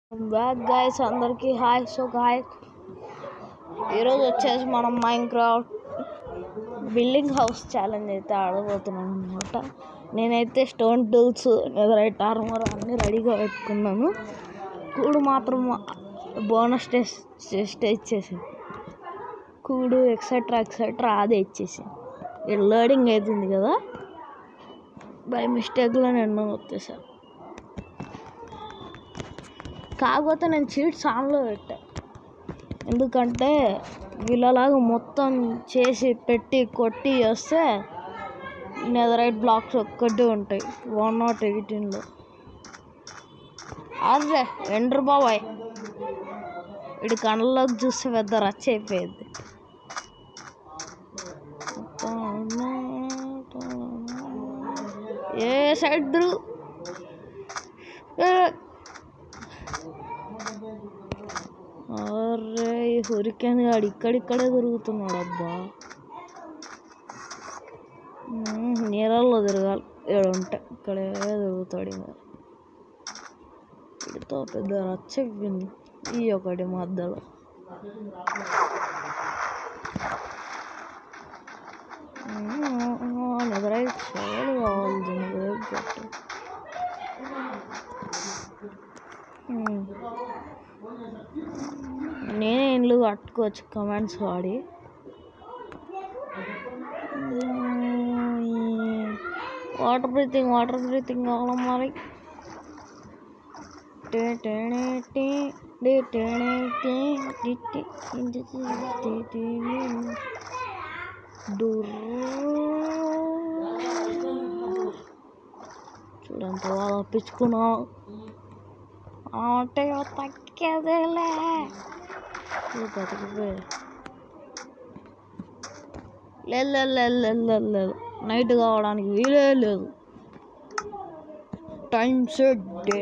Back guys అందరికి hi so guy ఈరోజు వచ్చేసి మనం Minecraft building house challenge అయితే ఆడబోతున్నాం అనమాట నేనైతే స్టోన్ టూల్స్ నెదరైట్ ఆర్మర్ అన్నీ రెడీగా పెట్టుకున్నాను కూడు మాత్రం బోనస్ టెస్ట్ టెస్ట్ ఇచ్చేసి కూడు ఎక్సెట్రా ఎక్సెట్రా అదే ఇచ్చేసి ఇక్కడ లోడింగ్ అవుతుంది కదా బై మిస్టేక్లో నేను వచ్చేసాను కాకపోతే నేను చీట్స్ ఆన్లో పెట్టా ఎందుకంటే వీళ్ళలాగా మొత్తం చేసి పెట్టి కొట్టి వస్తే నెదరైట్ బ్లాక్స్ ఒక్కటే ఉంటాయి వన్ నాట్ ఎయిటీన్లో అదే ఎండ్రు బాబాయ్ ఇటు కళ్ళలోకి చూస్తే పెద్ద రచ్చ అయిపోయింది ఏ సైడ్ తిరుగు ఏ అరే ఈ హురికేన్ గాడు ఇక్కడిక్కడే తిరుగుతున్నాడు అబ్బా ఉమ్, నీళ్ళల్లో తిరగాలి ఇక్కడ ఉంటే ఇక్కడే తిరుగుతాడు ఇంకా వీడితో పెద్ద రచ్చ అయిపోయింది ఈ ఒకటి మధ్యలో నిద్రై చాలా కావాలి నిద్రై గట్టి ఉమ్. నేనే ఇండ్లు కట్టుకోవచ్చు కమాండ్స్ వాడి వాటర్ బ్రీతింగ్ వాటర్ బ్రీతింగ్ కావాలా మరి టే టేనే టే డే టేనే టే డి టి ఇంటి టి టి టి ని. డుర్రు. చూడంత బాగా తప్పించుకున్నాం అంటే తగ్గేదేలే ఇది బతికిపోయాడు లేదు లేదు లేదు లేదు లేదు లేదు నైట్ కావడానికి వీలే లేదు టైం సెట్ డే